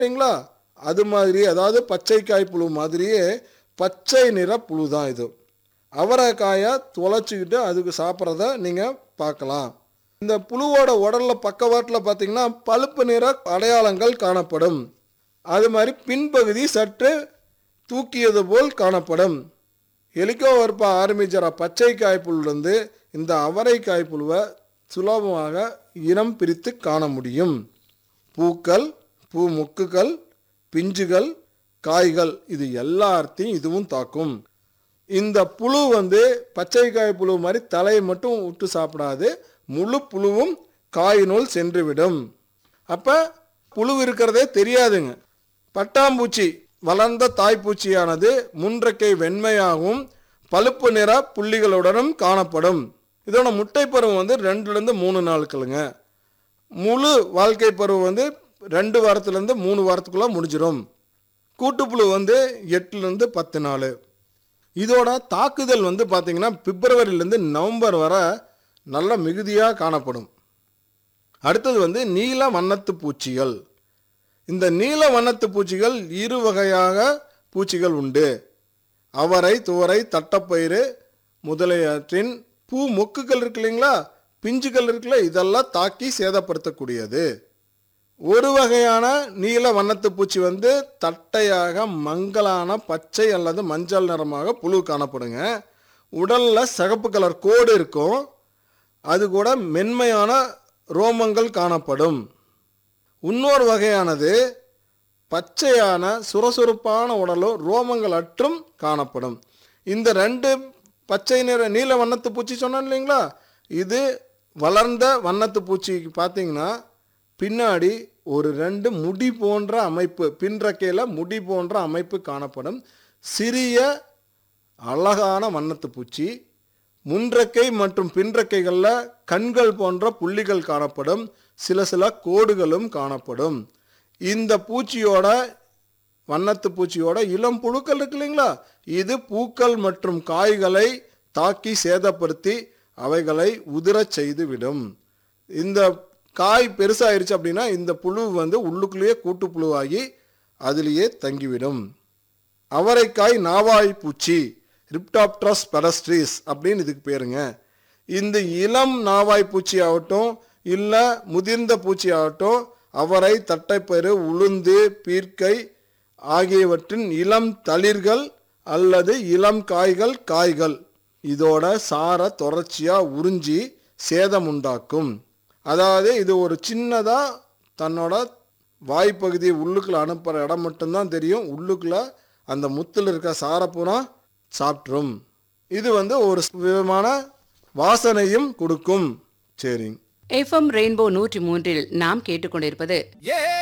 சரிங்களா அது மாதிரி அதாவது பச்சைக்காய் புழு மாதிரியே பச்சை நிற புழு தான் இது அவரைக்காயை தொலைச்சிக்கிட்டு அதுக்கு சாப்பிட்றத நீங்கள் பார்க்கலாம் இந்த புழுவோட உடல்ல பக்கவாட்டில் பார்த்தீங்கன்னா பழுப்பு நிற அடையாளங்கள் காணப்படும் அது மாதிரி பின்பகுதி சற்று தூக்கியது போல் காணப்படும் ஹெலிகோவர்பா ஆர்மிஜரா பச்சை காய்ப்புலிருந்து இந்த அவரைக்காய் புழுவை சுலபமாக இனம் பிரித்து காண முடியும் பூக்கள் பூ மொக்குகள் பிஞ்சுகள் காய்கள் இது எல்லாத்தையும் இதுவும் தாக்கும் இந்த புழு வந்து பச்சைக்காய் புழு மாதிரி தலையை மட்டும் விட்டு சாப்பிடாது முழு புழுவும் காயினுள் சென்றுவிடும் அப்போ புழு இருக்கிறதே தெரியாதுங்க பட்டாம்பூச்சி வளர்ந்த தாய்ப்பூச்சியானது முன்றக்கை வெண்மையாகவும் பழுப்பு நிற புள்ளிகளுடனும் காணப்படும் இதோட முட்டை பருவம் வந்து ரெண்டுலேருந்து மூணு நாட்களுங்க முழு வாழ்க்கை பருவம் வந்து ரெண்டு வாரத்துலேருந்து மூணு வாரத்துக்குள்ளே முடிஞ்சிடும் கூட்டுப்புழு வந்து எட்டுலேருந்து பத்து நாள் இதோட தாக்குதல் வந்து பார்த்திங்கன்னா பிப்ரவரியிலேருந்து நவம்பர் வரை நல்ல மிகுதியாக காணப்படும் அடுத்தது வந்து நீல வண்ணத்து பூச்சிகள் இந்த நீல வண்ணத்து பூச்சிகள் இரு வகையாக பூச்சிகள் உண்டு அவரை துவரை தட்டப்பயிறு முதலியவற்றின் பூ மொக்குகள் இருக்கு இல்லைங்களா பிஞ்சுகள் இருக்குல்ல இதெல்லாம் தாக்கி சேதப்படுத்தக்கூடியது ஒரு வகையான நீல வண்ணத்து பூச்சி வந்து தட்டையாக மங்கலான பச்சை அல்லது மஞ்சள் நிறமாக புழு காணப்படுங்க உடலில் சிகப்பு கலர் கோடு இருக்கும் அது கூட மென்மையான ரோமங்கள் காணப்படும் இன்னொரு வகையானது பச்சையான சுறுசுறுப்பான உடலும் ரோமங்கள் அற்றும் காணப்படும் இந்த ரெண்டு பச்சை நிற நீல வண்ணத்து பூச்சி சொன்னேன் இல்லைங்களா இது வளர்ந்த வண்ணத்து பூச்சிக்கு பார்த்தீங்கன்னா பின்னாடி ஒரு ரெண்டு முடி போன்ற அமைப்பு பின்றக்கையில் முடி போன்ற அமைப்பு காணப்படும் சிறிய அழகான வண்ணத்து பூச்சி முன்றக்கை மற்றும் பின்றக்கைகளில் கண்கள் போன்ற புள்ளிகள் காணப்படும் சில சில கோடுகளும் காணப்படும் இந்த பூச்சியோட வண்ணத்து பூச்சியோட இளம் புழுக்கள் இருக்கு இல்லைங்களா இது பூக்கள் மற்றும் காய்களை தாக்கி சேதப்படுத்தி அவைகளை உதிரச் செய்து விடும் இந்த காய் பெருசாயிருச்சு அப்படின்னா இந்த புழு வந்து உள்ளுக்குள்ளேயே கூட்டுப்புழுவாகி அதிலேயே தங்கிவிடும் அவரைக்காய் நாவாய் பூச்சி ரிப்டாப்ட்ரஸ் பெடஸ்ட்ரீஸ் அப்படின்னு இதுக்கு பேருங்க இந்த இளம் நாவாய் பூச்சி ஆகட்டும் இல்லை முதிர்ந்த பூச்சி ஆகட்டும் அவரை தட்டைப்பயிறு உளுந்து பீர்க்கை ஆகியவற்றின் இளம் தளிர்கள் அல்லது இளம் காய்கள் காய்கள் இதோட சார தொடர்ச்சியாக உறிஞ்சி சேதம் உண்டாக்கும் அதாவது இது ஒரு சின்னதாக தன்னோட வாய்ப்பகுதி உள்ளுக்குள்ள அனுப்புகிற இடம் மட்டும்தான் தெரியும் உள்ளுக்குள்ள அந்த முத்தில் இருக்க சாரப்பூரா சாப்பிட்ரும் இது வந்து ஒரு விதமான வாசனையும் கொடுக்கும் சரிங்க எஃப்எம் ரெயின்போ நூற்றி மூன்றில் நாம் கேட்டுக்கொண்டிருப்பது ஏ